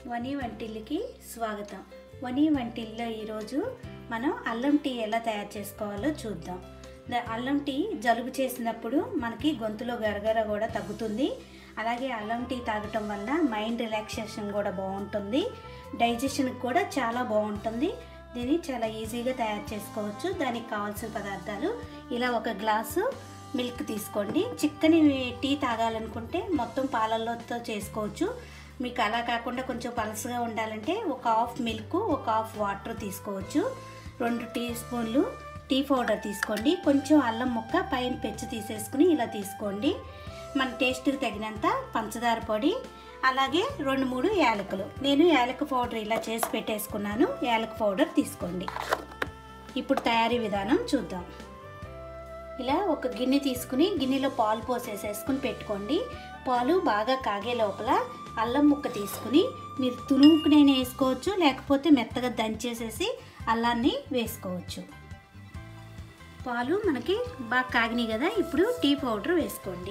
వని వంటిల్లికి స్వాగతం వని వంటిల్లో ఈరోజు మనం అల్లం టీ ఎలా తయారు చేసుకోవాలో చూద్దాం ద- అల్లం టీ జలుబు చేసినప్పుడు మనకి గొంతులో గరగర కూడా తగ్గుతుంది అలాగే అల్లం టీ తాగటం వల్ల మైండ్ రిలాక్సేషన్ కూడా బాగుంటుంది డైజెషన్కి కూడా చాలా బాగుంటుంది దీన్ని చాలా ఈజీగా తయారు చేసుకోవచ్చు దానికి కావాల్సిన పదార్థాలు ఇలా ఒక గ్లాసు మిల్క్ తీసుకోండి చిక్కని టీ తాగాలనుకుంటే మొత్తం పాలల్లోతో చేసుకోవచ్చు మీకు అలా కాకుండా కొంచెం పలసగా ఉండాలంటే ఒక హాఫ్ మిల్క్ ఒక హాఫ్ వాటర్ తీసుకోవచ్చు రెండు టీ స్పూన్లు టీ పౌడర్ తీసుకోండి కొంచెం అల్లం ముక్క పైన పెచ్చు తీసేసుకుని ఇలా తీసుకోండి మన టేస్ట్కి తగినంత పంచదార పొడి అలాగే రెండు మూడు యాలకులు నేను యాలక పౌడర్ ఇలా చేసి పెట్టేసుకున్నాను యాలక పౌడర్ తీసుకోండి ఇప్పుడు తయారీ విధానం చూద్దాం ఇలా ఒక గిన్నె తీసుకుని గిన్నెలో పాలు పోసేసేసుకుని పెట్టుకోండి పాలు బాగా కాగే లోపల అల్లం ముక్క తీసుకుని మీరు తురుముకునైనా వేసుకోవచ్చు లేకపోతే మెత్తగా దంచేసేసి అల్లాన్ని వేసుకోవచ్చు పాలు మనకి బాగా కాగినాయి కదా ఇప్పుడు టీ పౌడర్ వేసుకోండి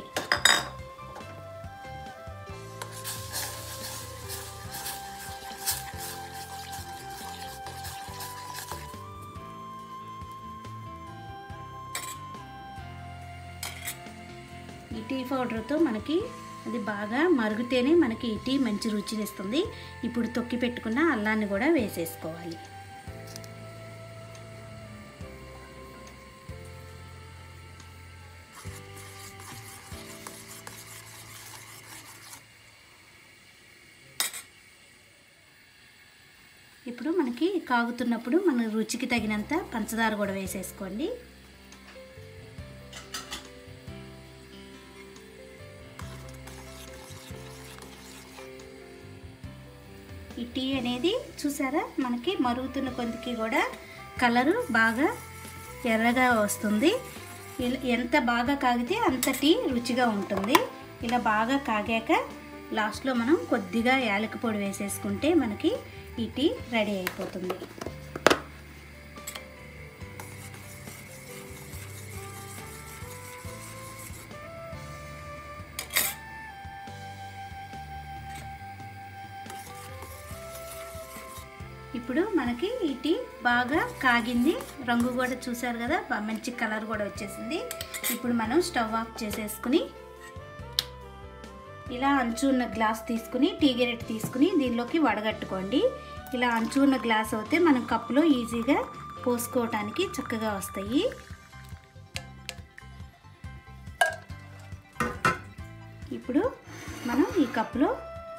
ఈ టీ పౌడర్తో మనకి అది బాగా మరుగుతేనే మనకి ఈ టీ మంచి రుచినిస్తుంది ఇప్పుడు తొక్కి పెట్టుకున్న అల్లాన్ని కూడా వేసేసుకోవాలి ఇప్పుడు మనకి కాగుతున్నప్పుడు మన రుచికి తగినంత పంచదార కూడా వేసేసుకోండి ఈ టీ అనేది చూసారా మనకి మరుగుతున్న కొందికి కూడా కలరు బాగా ఎర్రగా వస్తుంది ఇల- ఎంత బాగా కాగితే అంత టీ రుచిగా ఉంటుంది ఇలా బాగా కాగాక లాస్ట్లో మనం కొద్దిగా యాలక పొడి వేసేసుకుంటే మనకి ఈ టీ రెడీ అయిపోతుంది ఇప్పుడు మనకి ఈ టీ బాగా కాగింది రంగు కూడా చూసారు కదా బా- మంచి కలర్ కూడా వచ్చేసింది ఇప్పుడు మనం స్టవ్ ఆఫ్ చేసేసుకుని ఇలా అంచు ఉన్న గ్లాస్ తీసుకుని టీ గెరెట్ తీసుకుని దీనిలోకి వడగట్టుకోండి ఇలా అంచు ఉన్న గ్లాస్ అయితే మనం కప్పులో ఈజీగా పోసుకోవటానికి చక్కగా వస్తాయి ఇప్పుడు మనం ఈ కప్పులో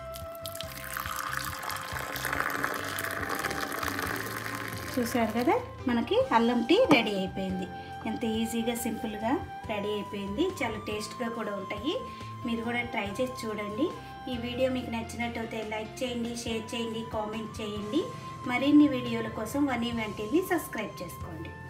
చూసారు కదా మనకి అల్లం టీ రెడీ అయిపోయింది ఎంత ఈజీగా సింపుల్గా రెడీ అయిపోయింది చాలా టేస్ట్గా కూడా ఉంటాయి మీరు కూడా ట్రై చేసి చూడండి ఈ వీడియో మీకు నచ్చినట్టయితే లైక్ చేయండి షేర్ చేయండి కామెంట్ చేయండి మరిన్ని వీడియోల కోసం వన్ ఈవెంటీని సబ్స్క్రైబ్ చేసుకోండి